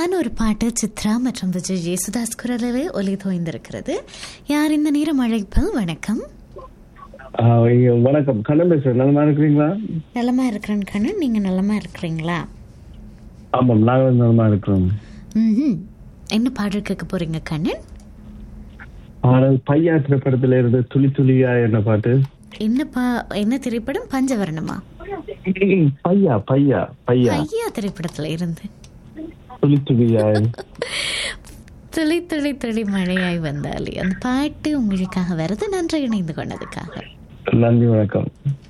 அழகான ஒரு பாட்டு சித்ரா மற்றும் விஜய் ஜேசுதாஸ் குரலிலே ஒலி தோய்ந்திருக்கிறது யார் இந்த நேரம் அழைப்பில் வணக்கம் ஆ, ஐயோ, வணக்கம் கண்ணன் பேசுறேன் நலமா இருக்கிறீங்களா நலமா இருக்கிறேன் கண்ணன் நீங்க நலமா இருக்கிறீங்களா ஆமாம் நாங்கள் நலமா இருக்கிறோம் ம்ஹும். என்ன பாடல் கேட்க போறீங்க கண்ணன் ஆனால் பையா திரைப்படத்துல இருந்து துளி துளியா என்ன பாட்டு என்ன பா என்ன திரைப்படம் பஞ்சவர்ணமா பையா பையா பையா ஐயா திரைப்படத்துல இருந்து துளி துளியா துளி துளி துளி மழையாய் வந்தாலே அந்த பாட்டு உங்களுக்காக வருது நன்றி இணைந்து கொண்டதுக்காக நன்றி வணக்கம்